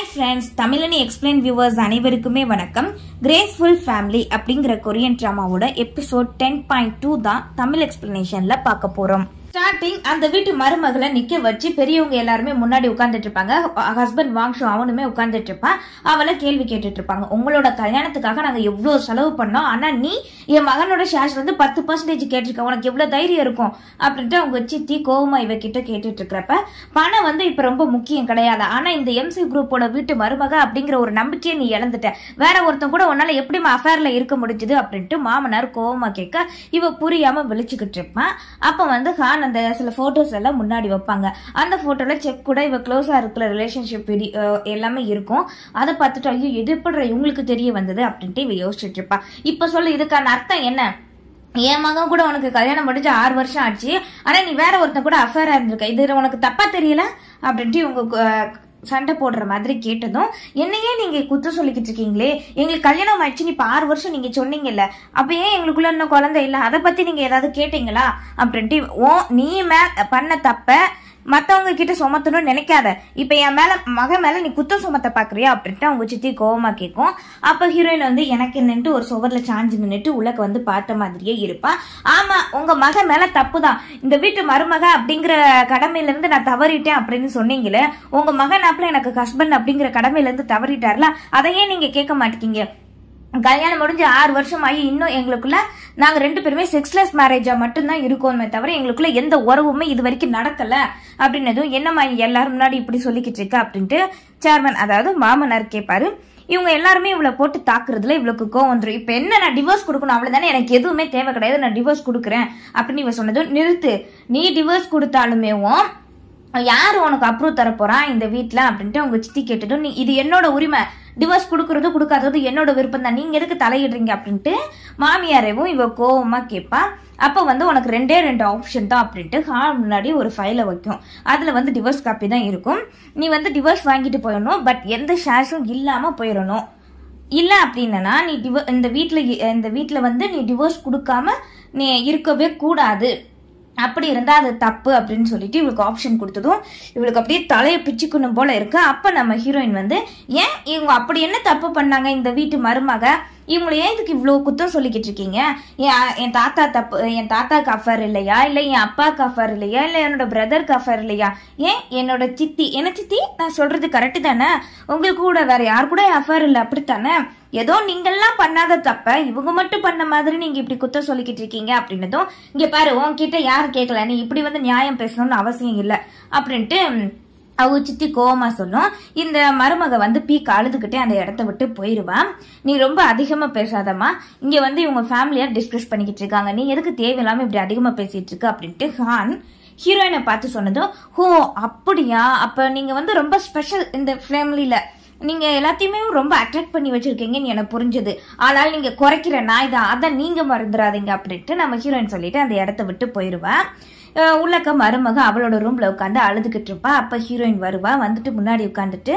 hi friends தமிழனி explain viewers அனைவருக்குமே வணக்கம் கிரேஸ்ஃபுல் ஃபேமிலி அப்படிங்கிற கொரியன் ட்ராமாவோட எபிசோட் டென் பாயிண்ட் டூ தான் தமிழ் எக்ஸ்பிளனேஷன்ல பார்க்க போறோம் ஸ்டார்டிங் அந்த வீட்டு மருமகளை நிக்க வச்சு பெரியவங்க எல்லாருமே முன்னாடி உட்கார்ந்துட்டு இருப்பாங்க ஹஸ்பண்ட் வாங்ஷோ அவனுமே உட்கார்ந்துட்டு இருப்பான் அவளை கேள்வி கேட்டுட்டு இருப்பாங்க உங்களோட கல்யாணத்துக்காக நாங்க எவ்வளவு செலவு பண்ணோம் ஆனா நீ என் மகனோட ஷேர்ஸ் வந்து பத்து பர்சன்டேஜ் கேட்டிருக்க உனக்கு எவ்வளவு தைரியம் இருக்கும் அப்படின்ட்டு அவங்க சித்தி கோவமா இவ கிட்ட கேட்டுட்டு இருக்கிறப்ப பணம் வந்து இப்ப ரொம்ப முக்கியம் கிடையாது ஆனா இந்த எம்சி குரூப்போட வீட்டு மருமக அப்படிங்கிற ஒரு நம்பிக்கையை நீ இழந்துட்ட வேற ஒருத்தன் கூட உன்னால எப்படி அஃபேர்ல இருக்க முடிஞ்சது அப்படின்ட்டு மாமனார் கோவமா கேட்க இவ புரியாம விழிச்சுக்கிட்டு இருப்பான் அப்ப வந்து ஹான் அந்த சில போட்டோஸ் எல்லாம் முன்னாடி வைப்பாங்க அந்த போட்டோல செக் கூட இவ க்ளோஸா இருக்கிற ரிலேஷன்ஷிப் எல்லாமே இருக்கும் அதை பார்த்துட்டு ஐயோ எது எப்படி இவங்களுக்கு தெரிய வந்தது அப்படின்ட்டு இவ யோசிச்சுட்டு இருப்பா இப்ப சொல்லு இதுக்கான அர்த்தம் என்ன என் மகன் கூட உனக்கு கல்யாணம் முடிஞ்சு ஆறு வருஷம் ஆச்சு ஆனா நீ வேற ஒருத்தன் கூட அஃபேரா இருந்திருக்க இது உனக்கு தப்பா தெரியல அப்படின்ட்டு இவங்க அஹ், சண்டை போடுற மாதிரி கேட்டதும் என்னையே நீங்க குத்த சொல்லிக்கிட்டு இருக்கீங்களே எங்களுக்கு கல்யாணம் ஆயிடுச்சு இப்ப ஆறு வருஷம் நீங்க சொன்னீங்கல்ல அப்ப ஏன் எங்களுக்குள்ள இன்னும் குழந்தை இல்ல அதை பத்தி நீங்க ஏதாவது கேட்டீங்களா அப்படின்ட்டு ஓ நீ மே பண்ண தப்ப மத்தவங்க கிட்ட சுமத்தணும்னு நினைக்காத இப்ப என் மேல மகன் மேல நீ குத்தம் சுமத்த பாக்குறியா அப்படின்ட்டு அவங்க சித்தி கோவமா கேட்கும் அப்ப ஹீரோயின் வந்து எனக்கு என்னன்ட்டு ஒரு சுவர்ல சாஞ்சு நின்னுட்டு உலக வந்து பார்த்த மாதிரியே இருப்பா ஆமா உங்க மகன் மேல தப்புதான் இந்த வீட்டு மருமக அப்படிங்கிற கடமையில இருந்து நான் தவறிட்டேன் அப்படின்னு சொன்னீங்களே உங்க மகன் அப்பல எனக்கு ஹஸ்பண்ட் அப்படிங்கிற கடமையில இருந்து தவறிட்டார்ல அதையே நீங்க கேட்க மாட்டீங்க கல்யாணம் முடிஞ்சு ஆறு வருஷம் ஆகி இன்னும் எங்களுக்குள்ள நாங்க ரெண்டு பேருமே செக்ஸ்லெஸ் மேரேஜா மட்டும்தான் இருக்கோமே தவிர எங்களுக்குள்ள எந்த உறவுமே இது வரைக்கும் நடக்கல அப்படின்னதும் என்னம்மா எல்லாரும் முன்னாடி இப்படி சொல்லிக்கிட்டு இருக்க அப்படின்ட்டு சேர்மன் அதாவது மாமனார் கேட்பாரு இவங்க எல்லாருமே இவ்வளவு போட்டு தாக்குறதுல இவளுக்கு கோவம் வந்துடும் இப்ப என்ன நான் டிவோர்ஸ் கொடுக்கணும் அவ்வளவுதானே எனக்கு எதுவுமே தேவை கிடையாது நான் டிவோர்ஸ் கொடுக்குறேன் அப்படின்னு இவ சொன்னதும் நிறுத்து நீ டிவோர்ஸ் கொடுத்தாலுமேவும் யார் உனக்கு அப்ரூவ் தர போறா இந்த வீட்ல அப்படின்ட்டு அவங்க சித்தி கேட்டதும் நீ இது என்னோட உரிமை டிவோர்ஸ் கொடுக்கறது கொடுக்காதது என்னோட விருப்பம் தான் நீங்க எதுக்கு தலையிடுறீங்க அப்படின்ட்டு மாமியாரேவும் இவ கோவமா கேட்பா அப்ப வந்து உனக்கு ரெண்டே ரெண்டு ஆப்ஷன் தான் அப்படின்ட்டு ஹால் முன்னாடி ஒரு ஃபைலை வைக்கும் அதுல வந்து டிவோர்ஸ் காப்பி தான் இருக்கும் நீ வந்து டிவோர்ஸ் வாங்கிட்டு போயிடணும் பட் எந்த ஷேர்ஸும் இல்லாம போயிடணும் இல்ல அப்படின்னா நீ டிவோ இந்த வீட்ல இந்த வீட்ல வந்து நீ டிவோர்ஸ் கொடுக்காம நீ இருக்கவே கூடாது அப்படி இருந்தா அது தப்பு அப்படின்னு சொல்லிட்டு இவளுக்கு ஆப்ஷன் கொடுத்ததும் இவளுக்கு அப்படியே தலையை பிச்சுக்கணும் போல இருக்கு அப்ப நம்ம ஹீரோயின் வந்து ஏன் இவங்க அப்படி என்ன தப்பு பண்ணாங்க இந்த வீட்டு மருமக இவங்களை ஏன் இதுக்கு இவ்வளவு குத்தம் சொல்லிக்கிட்டு இருக்கீங்க என் என் தாத்தா தப்பு என் தாத்தாக்கு அஃபேர் இல்லையா இல்ல என் அப்பாவுக்கு அஃபேர் இல்லையா இல்ல என்னோட பிரதருக்கு அஃபேர் இல்லையா ஏன் என்னோட சித்தி என்ன சித்தி நான் சொல்றது கரெக்டு தானே உங்களுக்கு கூட வேற யார் கூட அஃபேர் இல்லை அப்படித்தானே ஏதோ நீங்கெல்லாம் பண்ணாத தப்ப இவங்க மட்டும் பண்ண மாதிரி நீங்க இப்படி குத்தம் சொல்லிக்கிட்டு இருக்கீங்க அப்படின்னதும் இங்க பாரு உன்கிட்ட யாரும் கேட்கல நீ இப்படி வந்து நியாயம் பேசணும்னு அவசியம் இல்லை அப்படின்ட்டு அவ சித்தி கோவமா சொல்லும் இந்த மருமக வந்து பீக் அழுதுகிட்டே அந்த இடத்த விட்டு போயிருவான் நீ ரொம்ப அதிகமா பேசாதம்மா இங்க வந்து இவங்க ஃபேமிலியா டிஸ்கஸ் பண்ணிக்கிட்டு இருக்காங்க நீ எதுக்கு தேவையில்லாம இப்படி அதிகமா பேசிட்டு இருக்க அப்படின்ட்டு ஹான் ஹீரோயினை பார்த்து சொன்னதும் ஹோ அப்படியா அப்ப நீங்க வந்து ரொம்ப ஸ்பெஷல் இந்த ஃபேமிலியில நீங்க எல்லாத்தையுமே ரொம்ப அட்ராக்ட் பண்ணி வச்சிருக்கீங்கன்னு எனக்கு புரிஞ்சது ஆனால் நீங்க குறைக்கிற நாய் தான் அதை நீங்க மறந்துடாதீங்க அப்படின்ட்டு நம்ம ஹீரோயின் சொல்லிட்டு அந்த இடத்த விட்டு போயிருவேன் அஹ் உள்ளக்க மருமக அவளோட ரூம்ல உட்காந்து அழுதுகிட்டு இருப்பா அப்ப ஹீரோயின் வருவா வந்துட்டு முன்னாடி உட்காந்துட்டு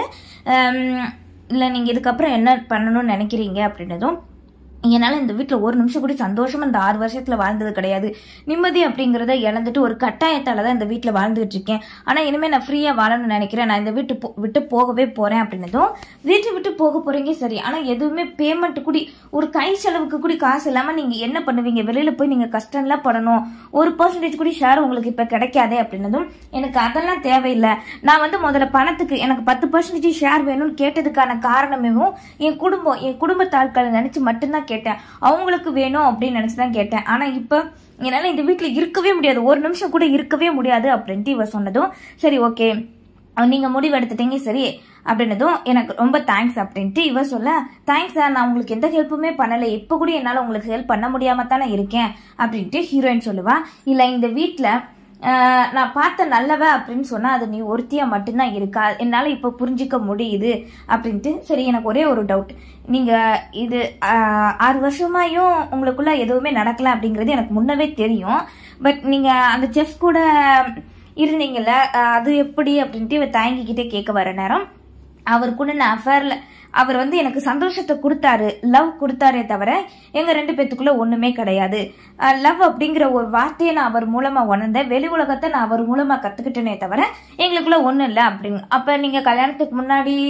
இல்ல நீங்க இதுக்கப்புறம் என்ன பண்ணணும்னு நினைக்கிறீங்க அப்படின்னதும் என்னால் இந்த வீட்டில் ஒரு நிமிஷம் கூட சந்தோஷமா இந்த ஆறு வருஷத்தில் வாழ்ந்தது கிடையாது நிம்மதி அப்படிங்கிறத இழந்துட்டு ஒரு கட்டாயத்தால தான் இந்த வீட்டில் வாழ்ந்துகிட்டு இருக்கேன் ஆனால் இனிமேல் நான் ஃப்ரீயாக வாழணும்னு நினைக்கிறேன் நான் இந்த வீட்டு போ- விட்டு போகவே போகிறேன் அப்படின்னதும் வீட்டை விட்டு போக போகிறீங்க சரி ஆனால் எதுவுமே பேமெண்ட் கூடி ஒரு கை செலவுக்கு கூடி காசு இல்லாமல் நீங்கள் என்ன பண்ணுவீங்க வெளியில் போய் நீங்கள் கஷ்டம்லாம் படணும் ஒரு பர்சன்டேஜ் கூடி ஷேர் உங்களுக்கு இப்போ கிடைக்காதே அப்படின்னதும் எனக்கு அதெல்லாம் தேவையில்லை நான் வந்து முதல்ல பணத்துக்கு எனக்கு பத்து பர்சன்டேஜ் ஷேர் வேணும்னு கேட்டதுக்கான காரணமேவும் என் குடும்பம் என் குடும்பத்தாட்களை நினைச்சு மட்டும்தான் கேட்டேன் அவங்களுக்கு வேணும் அப்படின்னு நினைச்சு தான் கேட்டேன் ஆனா இப்ப என்னால இந்த வீட்டுல இருக்கவே முடியாது ஒரு நிமிஷம் கூட இருக்கவே முடியாது அப்படின்ட்டு இவ சொன்னதும் சரி ஓகே நீங்க முடிவு எடுத்துட்டீங்க சரி அப்படின்னதும் எனக்கு ரொம்ப தேங்க்ஸ் அப்படின்ட்டு இவ சொல்ல தேங்க்ஸ் சார் நான் உங்களுக்கு எந்த ஹெல்ப்புமே பண்ணலை இப்போ கூட என்னால் உங்களுக்கு ஹெல்ப் பண்ண முடியாம தானே இருக்கேன் அப்படின்ட்டு ஹீரோயின் சொல்லுவா இல்லை இந்த வீட்டில் ஆஹ் நான் பார்த்த நல்லவ அப்படின்னு சொன்னா அது நீ ஒருத்தியா மட்டும்தான் இருக்கா என்னால இப்ப புரிஞ்சுக்க முடியுது அப்படின்ட்டு சரி எனக்கு ஒரே ஒரு டவுட் நீங்க இது ஆஹ் ஆறு வருஷமாயும் உங்களுக்குள்ள எதுவுமே நடக்கல அப்படிங்கிறது எனக்கு முன்னவே தெரியும் பட் நீங்க அந்த செஃப் கூட இருந்தீங்கல்ல ஆஹ் அது எப்படி அப்படின்ட்டு இவ தயங்கிக்கிட்டே கேட்க வர நேரம் அவர் கூட நான் அஃபேர்ல அவர் வந்து எனக்கு சந்தோஷத்தை கொடுத்தாரு லவ் கொடுத்தாரே தவிர எங்க ரெண்டு பேத்துக்குள்ள ஒண்ணுமே கிடையாது லவ் அப்படிங்கிற ஒரு வார்த்தையை நான் அவர் மூலமா உணர்ந்தேன் வெளி உலகத்தை நான் அவர் மூலமா கத்துக்கிட்டேனே தவிர எங்களுக்குள்ள ஒண்ணும் இல்லை அப்படிங்க அப்ப நீங்க கல்யாணத்துக்கு முன்னாடி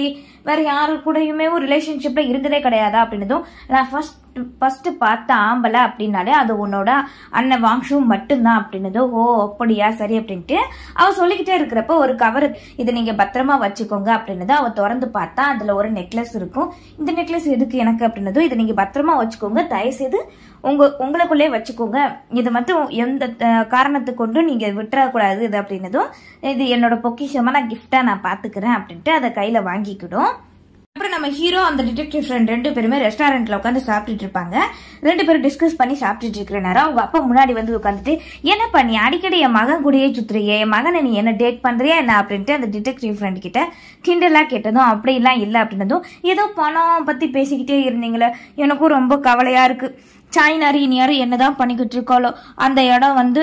வேற யாரு கூடயுமே ரிலேஷன்ஷிப்ல இருந்ததே கிடையாதா அப்படின்னதும் நான் ஃபர்ஸ்ட் ஃபர்ஸ்ட் பார்த்த ஆம்பளை அப்படின்னாலே அது உன்னோட அண்ணன் வாங்ஷு மட்டும்தான் அப்படின்னது ஓ அப்படியா சரி அப்படின்ட்டு அவ சொல்லிக்கிட்டே இருக்கிறப்ப ஒரு கவர் இதை நீங்க பத்திரமா வச்சுக்கோங்க அப்படின்னது அவ திறந்து பார்த்தா அதுல ஒரு நெக்லஸ் இருக்கும் இந்த நெக்லஸ் எதுக்கு எனக்கு அப்படின்னதும் இதை நீங்க பத்திரமா வச்சுக்கோங்க தயவுசெய்து உங்க உங்களுக்குள்ளே வச்சுக்கோங்க இது மட்டும் எந்த அஹ், காரணத்தை கொண்டு நீங்க விட்டுறக்கூடாது இது அப்படின்னதும் இது என்னோட பொக்கிஷமா நான் கிஃப்டா நான் பாத்துக்கிறேன் அப்படின்ட்டு அதை கையில வாங்கிக்கிடும் அப்புறம் நம்ம ஹீரோ அந்த டிடெக்டிவ் ஃப்ரெண்ட் ரெண்டு பேருமே ரெஸ்டாரண்ட்ல உட்காந்து சாப்பிட்டுட்டு இருப்பாங்க ரெண்டு பேரும் டிஸ்கஸ் பண்ணி சாப்பிட்டுட்டு இருக்கிற நேரம் அவங்க அப்பா முன்னாடி வந்து உட்காந்துட்டு என்னப்பா நீ அடிக்கடி என் மகன் கூடயே சுத்துறியே என் மகனை நீ என்ன டேட் பண்றியா என்ன அப்படின்ட்டு அந்த டிடெக்டிவ் ஃப்ரெண்ட் கிட்ட கிண்டலா கேட்டதும் அப்படிலாம் இல்லை அப்படின்னதும் ஏதோ பணம் பத்தி பேசிக்கிட்டே இருந்தீங்களே எனக்கும் ரொம்ப கவலையா இருக்கு சாய்னாரி இனியாரும் என்னதான் பண்ணிக்கிட்டு இருக்காளோ அந்த இடம் வந்து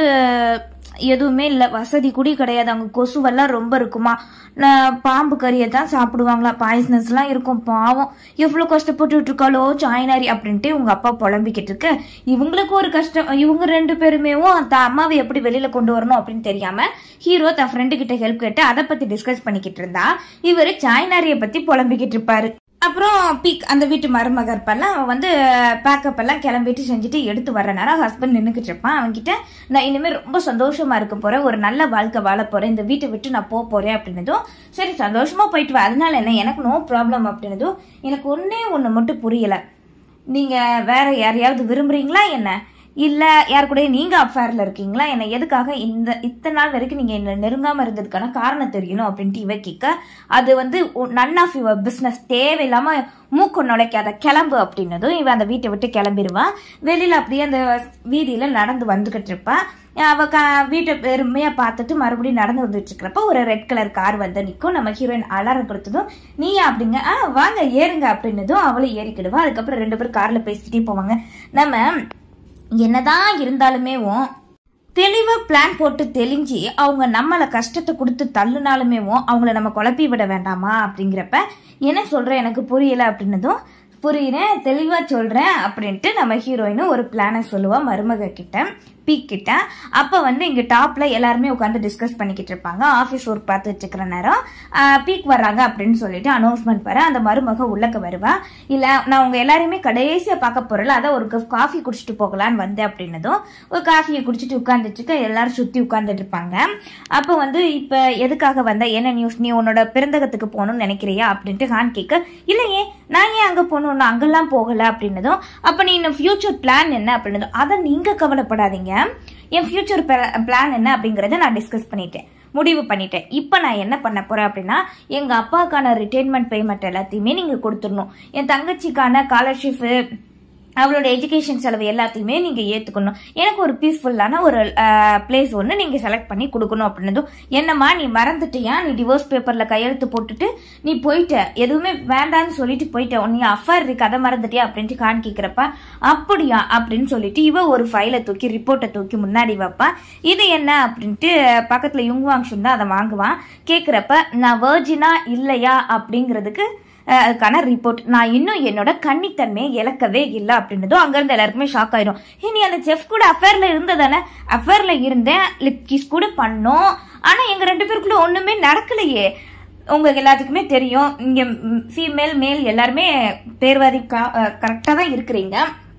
எதுவுமே இல்லை வசதி கூட கிடையாது அங்கே கொசுவெல்லாம் ரொம்ப இருக்குமா நான் பாம்பு கறியை தான் சாப்பிடுவாங்களா பாய்ஸ்னஸ்லாம் இருக்கும் பாவம் எவ்வளோ கஷ்டப்பட்டுட்டு இருக்காளோ சாய்னாரி அப்படின்ட்டு உங்க அப்பா புலம்பிக்கிட்டு இருக்க இவங்களுக்கு ஒரு கஷ்டம் இவங்க ரெண்டு பேருமேவும் அந்த அம்மாவை எப்படி வெளியில கொண்டு வரணும் அப்படின்னு தெரியாம ஹீரோ தன் ஃப்ரெண்டு கிட்ட ஹெல்ப் கேட்டு அதை பத்தி டிஸ்கஸ் பண்ணிக்கிட்டு இருந்தா இவரு சாய்னாரியை பத்தி புலம்பிக்கிட்டு இருப்பாரு அப்புறம் பீக் அந்த வீட்டு மருமக இருப்பால அவன் வந்து பேக்கப் எல்லாம் கிளம்பிட்டு செஞ்சுட்டு எடுத்து வர நேரம் ஹஸ்பண்ட் நின்றுக்கிட்டு இருப்பான் அவன்கிட்ட நான் இனிமேல் ரொம்ப சந்தோஷமா இருக்க போறேன் ஒரு நல்ல வாழ்க்கை வாழ போறேன் இந்த வீட்டை விட்டு நான் போக போறேன் அப்படின்னதும் சரி சந்தோஷமா போயிட்டு வா அதனால என்ன எனக்கு நோ ப்ராப்ளம் அப்படின்னதும் எனக்கு ஒன்னே ஒன்று மட்டும் புரியல நீங்க வேற யாரையாவது விரும்புறீங்களா என்ன இல்ல யார் கூட நீங்க அஃபேர்ல இருக்கீங்களா என்ன எதுக்காக இந்த இத்தனை நாள் வரைக்கும் நீங்க என்ன நெருங்காம இருந்ததுக்கான காரணம் தெரியணும் அப்படின்ட்டு இவ கேட்க அது வந்து நன் ஆஃப் யுவர் பிசினஸ் தேவையில்லாம மூக்கு நுழைக்காத கிளம்பு அப்படின்னதும் இவன் அந்த வீட்டை விட்டு கிளம்பிடுவான் வெளியில அப்படியே அந்த வீதியில நடந்து வந்துகிட்டு இருப்பா அவ க வீட்டை பெருமையா பார்த்துட்டு மறுபடியும் நடந்து வந்துட்டு இருக்கிறப்ப ஒரு ரெட் கலர் கார் வந்து நிற்கும் நம்ம ஹீரோயின் அலாரம் கொடுத்ததும் நீயா அப்படிங்க ஆ வாங்க ஏறுங்க அப்படின்னதும் அவளும் ஏறிக்கிடுவா அதுக்கப்புறம் ரெண்டு பேரும் கார்ல பேசிக்கிட்டே போவாங்க நம்ம என்னதான் இருந்தாலுமேவும் தெளிவா பிளான் போட்டு தெளிஞ்சு அவங்க நம்மளை கஷ்டத்தை கொடுத்து தள்ளுனாலுமேவும் அவங்கள நம்ம குழப்பி விட வேண்டாமா அப்படிங்கிறப்ப என்ன சொல்ற எனக்கு புரியல அப்படின்னதும் புரியுறேன் தெளிவா சொல்றேன் அப்படின்ட்டு நம்ம ஹீரோயினும் ஒரு பிளானை சொல்லுவா மருமக கிட்ட பீக் கிட்ட அப்ப வந்து இங்க டாப்ல எல்லாருமே உட்காந்து டிஸ்கஸ் பண்ணிக்கிட்டு இருப்பாங்க ஆபீஸ் ஒர்க் பார்த்துட்டு இருக்கிற நேரம் பீக் வர்றாங்க அப்படின்னு சொல்லிட்டு அனௌன்ஸ்மெண்ட் வர அந்த மருமக உள்ளக்க வருவா இல்ல நான் உங்க எல்லாரையுமே கடைசியா பார்க்க போறல அதான் ஒரு கப் காஃபி குடிச்சிட்டு போகலான்னு வந்தேன் அப்படின்னதும் ஒரு காஃபியை குடிச்சிட்டு உட்கார்ந்துட்டு இருக்க எல்லாரும் சுத்தி உட்கார்ந்துட்டு இருப்பாங்க அப்ப வந்து இப்ப எதுக்காக வந்த என்ன நியூஸ் நீ உன்னோட பிறந்தகத்துக்கு போகணும்னு நினைக்கிறியா அப்படின்ட்டு ஹான் கேட்க இல்லையே நான் ஏன் அங்க போகணும் நான் அங்கெல்லாம் போகல அப்படின்னதும் அப்ப நீ இன்னும் ஃபியூச்சர் பிளான் என்ன அப்படின்னதும் அதை நீங்க கவலைப்படாதீங்க என் ஃபியூச்சர் பிளான் என்ன அப்படிங்கறத நான் டிஸ்கஸ் பண்ணிட்டேன் முடிவு பண்ணிட்டேன் இப்போ நான் என்ன பண்ண போறேன் அப்படின்னா எங்க அப்பாவுக்கான ரிட்டைர்மெண்ட் பேமெண்ட் எல்லாத்தையுமே நீங்க கொடுத்துடணும் என் தங்கச்சிக்கான ஸ்காலர்ஷிப் அவளோட எஜுகேஷன் செலவு எல்லாத்தையுமே நீங்க ஏத்துக்கணும் எனக்கு ஒரு பீஸ்ஃபுல்லான ஒரு பிளேஸ் ஒன்று நீங்க செலக்ட் பண்ணி கொடுக்கணும் அப்படின்னதும் என்னம்மா நீ மறந்துட்டியா நீ டிவோர்ஸ் பேப்பர்ல கையெழுத்து போட்டுட்டு நீ போயிட்ட எதுவுமே வேண்டான்னு சொல்லிட்டு போயிட்ட நீ அஃபர் இருக்கு அதை மறந்துட்டியா அப்படின்ட்டு கான் கேட்கிறப்ப அப்படியா அப்படின்னு சொல்லிட்டு இவ ஒரு ஃபைலை தூக்கி ரிப்போர்ட்டை தூக்கி முன்னாடி வைப்பா இது என்ன அப்படின்ட்டு பக்கத்துல யுங்வாங்ஷுன் தான் அதை வாங்குவான் கேட்குறப்ப நான் வேர்ஜினா இல்லையா அப்படிங்கிறதுக்கு அஹ், அதுக்கான ரிப்போர்ட் நான் இன்னும் என்னோட கன்னித்தன்மையை இழக்கவே இல்லை அப்படின்னதும் அங்கிருந்து எல்லாருக்குமே ஷாக் ஆயிரும் "ஏ, நீ அந்த செஃப் கூட அஃபேர்ல இருந்ததானே அஃபேர்ல இருந்தேன் லிப் கிஸ் கூட பண்ணோம் ஆனா எங்க ரெண்டு பேருக்குள்ள ஒண்ணுமே நடக்கலையே உங்களுக்கு எல்லாத்துக்குமே தெரியும் இங்க ஃபீமேல் மேல் எல்லாருமே பேர்வாதி கரெக்டாக தான் இருக்கிறீங்க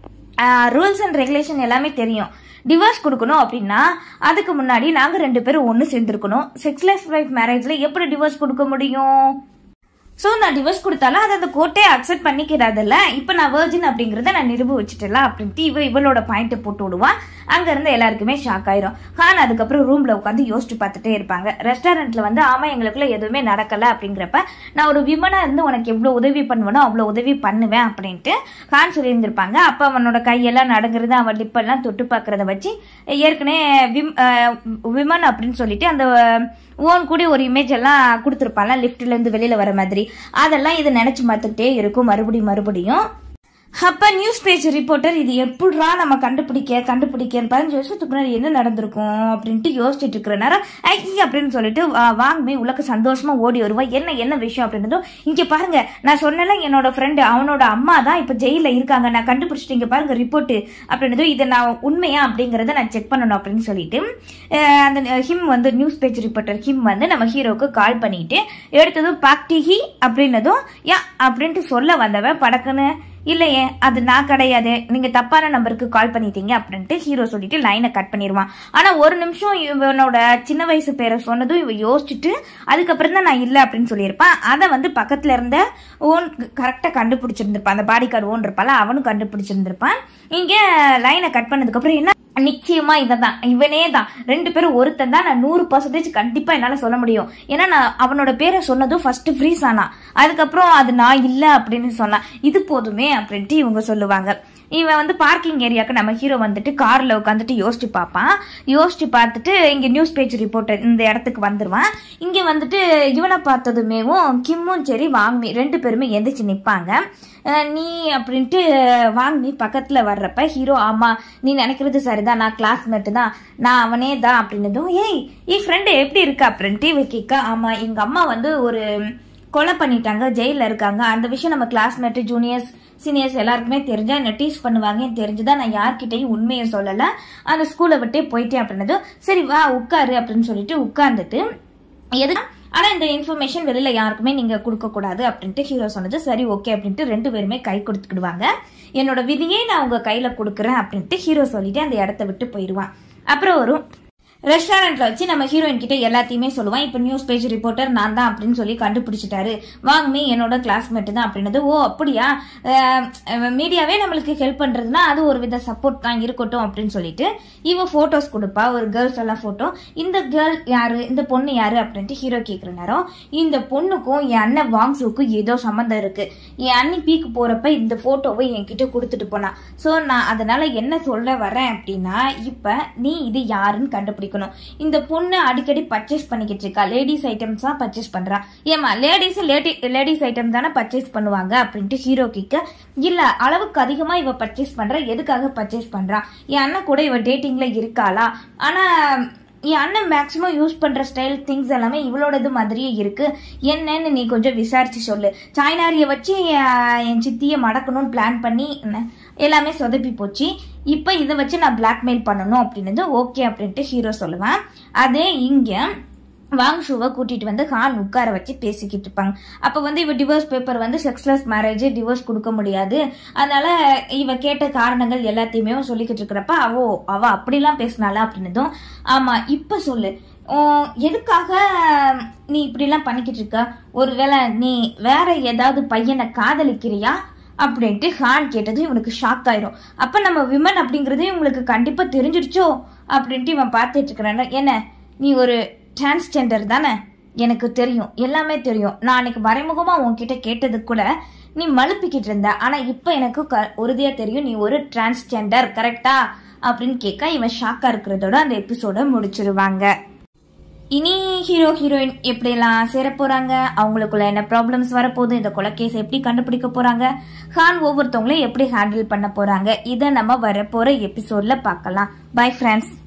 ரூல்ஸ் அண்ட் ரெகுலேஷன் எல்லாமே தெரியும் டிவோர்ஸ் கொடுக்கணும் அப்படின்னா அதுக்கு முன்னாடி நாங்க ரெண்டு பேரும் ஒன்று சேர்ந்துருக்கணும் செக்ஸ்லெஸ் லைஃப் மேரேஜ்ல எப்படி டிவோர்ஸ் கொடுக்க முடியும் ஸோ நான் டிவோர்ஸ் கொடுத்தாலும் அதை அந்த கோர்ட்டே அக்செப்ட் பண்ணிக்கிறாதுல்ல இப்போ நான் வேர்ஜின் அப்படிங்கிறத நான் நிரூபிச்சிட்டல அப்படின்ட்டு இவ இவளோட பாயிண்ட்டை போட்டு விடுவான் அங்கேருந்து எல்லாருக்குமே ஷாக் ஆயிரும் ஹான் அதுக்கப்புறம் ரூமில் உட்காந்து யோசிச்சு பார்த்துட்டே இருப்பாங்க ரெஸ்டாரண்ட்டில் வந்து ஆமாம் எங்களுக்குள்ள எதுவுமே நடக்கலை அப்படிங்கிறப்ப நான் ஒரு விமனாக இருந்து உனக்கு எவ்வளோ உதவி பண்ணுவேனோ அவ்வளோ உதவி பண்ணுவேன் அப்படின்ட்டு ஹான் சொல்லியிருந்திருப்பாங்க அப்போ அவனோட கையெல்லாம் நடங்கிறது அவன் லிப்பெல்லாம் தொட்டு பார்க்கறத வச்சு ஏற்கனவே விம் விமன் அப்படின்னு சொல்லிட்டு அந்த ஓன் கூட ஒரு இமேஜ் எல்லாம் கொடுத்துருப்பான்ல லிஃப்ட்ல இருந்து வெளியில வர மாதிரி அதெல்லாம் இது நினைச்சு பார்த்துக்கிட்டே இருக்கும் மறுபடியும் மறுபடியும் அப்ப நியூஸ் பேஜ் ரிப்போர்ட்டர் இது எப்படிரா நம்ம கண்டுபிடிக்க கண்டுபிடிக்க பதினஞ்சு வருஷத்துக்கு முன்னாடி என்ன நடந்திருக்கும் அப்படின்ட்டு யோசிச்சுட்டு இருக்கிற நேரம் ஐ அப்படின்னு சொல்லிட்டு வா- வாங்கமே உலக சந்தோஷமா ஓடி வருவா என்ன என்ன விஷயம் அப்படின்றதும் இங்க பாருங்க நான் சொன்னல என்னோட ஃப்ரெண்டு அவனோட அம்மா தான் இப்ப ஜெயில இருக்காங்க நான் கண்டுபிடிச்சிட்டு இங்க பாருங்க ரிப்போர்ட் அப்படின்றதும் இதை நான் உண்மையா அப்படிங்கறத நான் செக் பண்ணணும் அப்படின்னு சொல்லிட்டு அஹ், அந்த ஹிம் வந்து நியூஸ் பேஜ் ரிப்போர்ட்டர் ஹிம் வந்து நம்ம ஹீரோக்கு கால் பண்ணிட்டு எடுத்ததும் பாக்டிஹி அப்படின்னதும் யா அப்படின்ட்டு சொல்ல வந்தவன் படக்குன்னு இல்லையே அது நான் கிடையாது நீங்க தப்பான நம்பருக்கு கால் பண்ணிட்டீங்க அப்படின்ட்டு ஹீரோ சொல்லிட்டு லைனை கட் பண்ணிடுவான் ஆனா ஒரு நிமிஷம் இவனோட சின்ன வயசு பேரை சொன்னதும் இவன் யோசிச்சுட்டு அதுக்கப்புறம் தான் நான் இல்லை அப்படின்னு சொல்லியிருப்பான் அதை வந்து பக்கத்துல இருந்த ஓன் கரெக்டா கண்டுபிடிச்சிருந்திருப்பான் அந்த பாடி கார்டு ஓன் இருப்பால அவனும் கண்டுபிடிச்சிருந்திருப்பான் இங்க லைனை கட் பண்ணதுக்கு அப்புறம் என்ன நிச்சயமா இவன் தான் இவனே தான் ரெண்டு பேரும் ஒருத்தன் தான் நான் நூறு பர்சன்டேஜ் கண்டிப்பா என்னால சொல்ல முடியும் ஏன்னா நான் அவனோட பேரை சொன்னதும் ஃபர்ஸ்ட் ஃப்ரீஸ் ஆனா அதுக்கப்புறம் அது நான் இல்ல அப்படின்னு சொன்னான் இது போதுமே அப்படின்ட்டு இவங்க சொல்லுவாங்க இவன் வந்து பார்க்கிங் ஏரியாவுக்கு நம்ம ஹீரோ வந்துட்டு கார்ல உட்காந்துட்டு யோசிச்சு பார்ப்பான் யோசிச்சு பார்த்துட்டு இங்க நியூஸ் பேஜ் ரிப்போர்ட்டர் இந்த இடத்துக்கு வந்துருவான் இங்க வந்துட்டு இவனை பார்த்ததுமேவும் கிம்மும் சரி வாங்கி ரெண்டு பேருமே எந்திரிச்சு நிப்பாங்க அஹ் நீ அப்படின்ட்டு வாங்கி பக்கத்துல வர்றப்ப ஹீரோ ஆமா நீ நினைக்கிறது சரிதான் நான் கிளாஸ்மேட் தான் நான் அவனே தான் அப்படின்னதும் ஏய் என் ஃப்ரெண்டு எப்படி இருக்கா அப்படின்ட்டு இவ கேட்க ஆமா எங்க அம்மா வந்து ஒரு கொலை பண்ணிட்டாங்க ஜெயில இருக்காங்க அந்த விஷயம் நம்ம கிளாஸ்மேட் ஜூனியர்ஸ் சீனியர்ஸ் எல்லாருக்குமே தெரிஞ்சா என்ன டீஸ் பண்ணுவாங்க தெரிஞ்சுதான் நான் யார்கிட்டயும் உண்மையை சொல்லல அந்த ஸ்கூலை விட்டே போயிட்டேன் அப்படின்னதும் சரி வா உட்காரு அப்படின்னு சொல்லிட்டு உட்கார்ந்துட்டு எது ஆனா இந்த இன்ஃபர்மேஷன் வெளியில யாருக்குமே நீங்க கொடுக்க கூடாது அப்படின்ட்டு ஹீரோ சொன்னது சரி ஓகே அப்படின்ட்டு ரெண்டு பேருமே கை கொடுத்துக்கிடுவாங்க என்னோட விதியை நான் உங்க கையில கொடுக்குறேன் அப்படின்ட்டு ஹீரோ சொல்லிட்டு அந்த இடத்த விட்டு போயிடுவான் அப்புறம் ஒரு ரெஸ்டாரண்ட்ல வச்சு நம்ம ஹீரோயின் கிட்ட எல்லாத்தையுமே சொல்லுவான் இப்போ நியூஸ் பேஜ் ரிப்போர்ட்டர் நான் தான் அப்படின்னு சொல்லி கண்டுபிடிச்சிட்டாரு வாங்கமே என்னோட கிளாஸ்மேட் தான் அப்படின்னது ஓ அப்படியா மீடியாவே நம்மளுக்கு ஹெல்ப் பண்றதுன்னா அது ஒரு வித சப்போர்ட் தான் இருக்கட்டும் அப்படின்னு சொல்லிட்டு இவ போட்டோஸ் கொடுப்பா ஒரு கேர்ள்ஸ் எல்லாம் போட்டோ இந்த கேர்ள் யாரு இந்த பொண்ணு யாரு அப்படின்ட்டு ஹீரோ கேக்குற நேரம் இந்த பொண்ணுக்கும் என் அண்ணன் வாங்ஸுக்கும் ஏதோ சம்மந்தம் இருக்கு என் அண்ணி பீக்கு போறப்ப இந்த போட்டோவை என்கிட்ட கொடுத்துட்டு போனா சோ நான் அதனால என்ன சொல்ல வரேன் அப்படின்னா இப்ப நீ இது யாருன்னு கண்டுபிடிக்கணும் இந்த பொண்ணு அடிக்கடி பர்ச்சேஸ் பண்ணிக்கிட்டு இருக்கா லேடிஸ் ஐட்டம்ஸ் தான் பர்ச்சேஸ் பண்றா ஏமா லேடிஸ் லேடி லேடிஸ் ஐட்டம் தானே பர்ச்சேஸ் பண்ணுவாங்க அப்படின்ட்டு ஹீரோ கேட்க இல்ல அளவுக்கு அதிகமா இவ பர்ச்சேஸ் பண்றா எதுக்காக பர்ச்சேஸ் பண்றா என் அண்ணன் கூட இவ டேட்டிங்ல இருக்காளா ஆனா என் அண்ணன் மேக்ஸிமம் யூஸ் பண்ற ஸ்டைல் திங்ஸ் எல்லாமே இவளோடது மாதிரியே இருக்கு என்னன்னு நீ கொஞ்சம் விசாரிச்சு சொல்லு சாய்னாரிய வச்சு என் என் சித்தியை மடக்கணும்னு பிளான் பண்ணி என்ன, எல்லாமே சொதப்பி போச்சு இப்போ இதை வச்சு நான் பிளாக்மெயில் பண்ணணும் அப்படின்னது ஓகே அப்படின்ட்டு ஹீரோ சொல்லுவேன் அதே இங்க வாங் ஷூவை கூட்டிட்டு வந்து ஹான் உட்கார வச்சு பேசிக்கிட்டு இருப்பாங்க அப்ப வந்து இவ டிவோர்ஸ் பேப்பர் வந்து செக்ஸ்லெஸ் மேரேஜ் டிவோர்ஸ் கொடுக்க முடியாது அதனால இவ கேட்ட காரணங்கள் எல்லாத்தையுமே சொல்லிக்கிட்டு இருக்கிறப்ப அவோ அவ அப்படிலாம் பேசினாளா அப்படின்னதும் ஆமா இப்ப சொல்லு உன் எதுக்காக நீ இப்படிலாம் பண்ணிக்கிட்டு இருக்க ஒருவேளை நீ வேற ஏதாவது பையனை காதலிக்கிறியா அப்படின்ட்டு ஹான் கேட்டது இவனுக்கு ஷாக் ஆயிரும் அப்ப நம்ம விமன் அப்படிங்கறது இவங்களுக்கு கண்டிப்பா தெரிஞ்சிருச்சோ அப்படின்ட்டு இவன் பார்த்துட்டு இருக்கிறான் என்ன நீ ஒரு டிரான்ஸ்ஜெண்டர் தானே எனக்கு தெரியும் எல்லாமே தெரியும் நான் அன்னைக்கு மறைமுகமா உன்கிட்ட கேட்டது கூட நீ மழுப்பிக்கிட்டு இருந்த ஆனா இப்ப எனக்கு க- உறுதியா தெரியும் நீ ஒரு டிரான்ஸ்ஜெண்டர் கரெக்டா அப்படின்னு கேட்க இவன் ஷாக்கா இருக்கிறதோட அந்த எபிசோட முடிச்சிருவாங்க இனி ஹீரோ ஹீரோயின் எப்படிலாம் சேர போறாங்க அவங்களுக்குள்ள என்ன ப்ராப்ளம்ஸ் வரப்போகுது இந்த கொலைகேஸ் எப்படி கண்டுபிடிக்க போறாங்க ஹான் ஒவ்வொருத்தவங்களையும் எப்படி ஹேண்டில் பண்ண போறாங்க இதை நம்ம வரப்போற எபிசோட்ல பார்க்கலாம் பை ஃப்ரெண்ட்ஸ்